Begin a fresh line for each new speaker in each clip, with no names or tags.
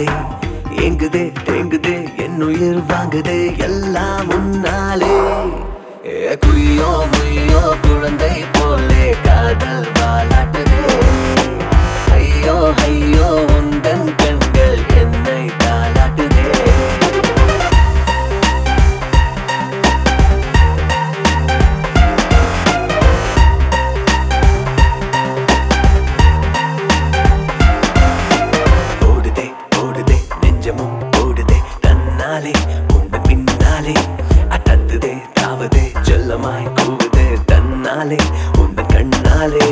முன்னாலே எங்குதே தேங்குதே என் உயிர் வாங்குதே எல்லாம் முன்னாலே ஏ குய்யோ முய்யோ குழந்தை போலே காதல் வாலாட்டுதே ஐயோ ஐயோ உந்தன் கண்கள் என்னை தாளாட்டுதே ஓடுதே ஓடுதே நெஞ்சமும் ஓடுதே தன்னாலே உந்தன் பின்னாலே அட்டத்துதே தாவதே செல்லமாய் கூவுதே தன்னாலே உந்தன் கண்ணாலே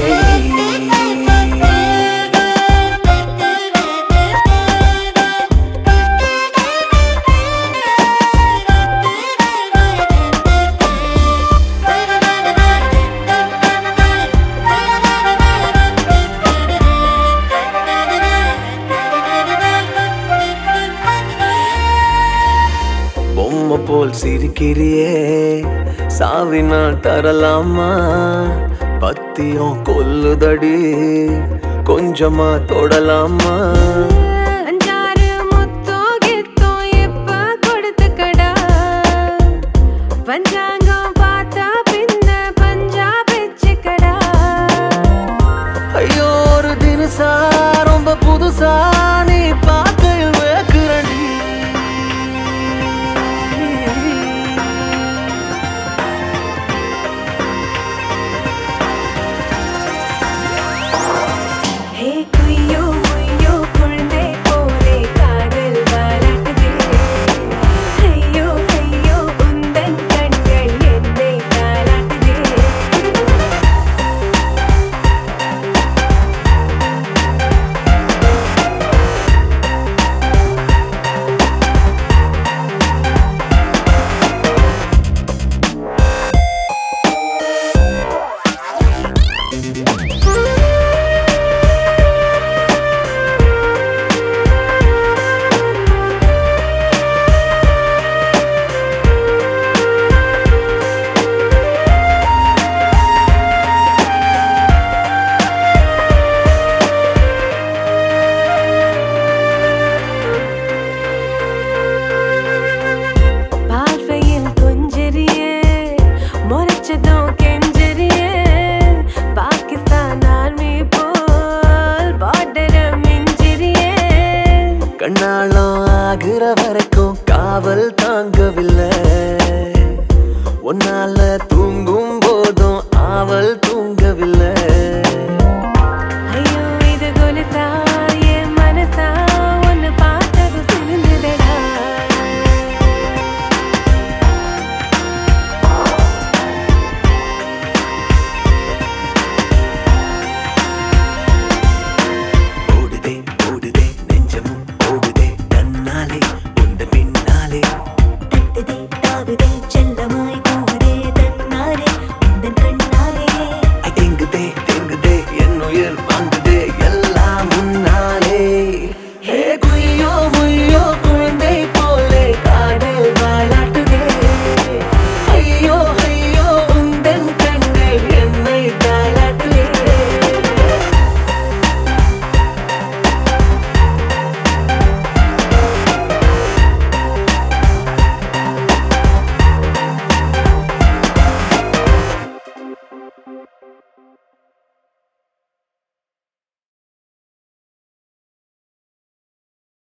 பொம்மை போல் சிரிக்கிறியே சாவினால் தரலாமா பத்தியம் கொல்லுதடி கொஞ்சமா தொடலாமா
அஞ்சாறு முத்தம் கித்தம் எப்ப கொடுத்துக்கடா பஞ்சாங்கம் பார்த்தா பின்ன பஞ்சா வச்சுக்கடா
ஐயோ ஒரு தினசா ரொம்ப புதுசா நீ பார்க்கையில் வேக்குறடி
ஹே குய்யோ முய்யோ குழந்தை போலே காதல் வாலாட்டுதே ஐயோ ஐயோ உந்தன் கண்கள் என்னை தாளாட்டுதே பார்வையில் கொஞ்சறியே முறைச்சதும் கெஞ்சறியே பாகிஸ்தான் ஆர்மி போல் பார்டர மிஞ்சிறியே
கண்ணாளம் ஆகிற வரைக்கும் காவல் தாங்கவில்லை உன்னால தூங்கும் போதும் ஆவல் தூங்கவில்லை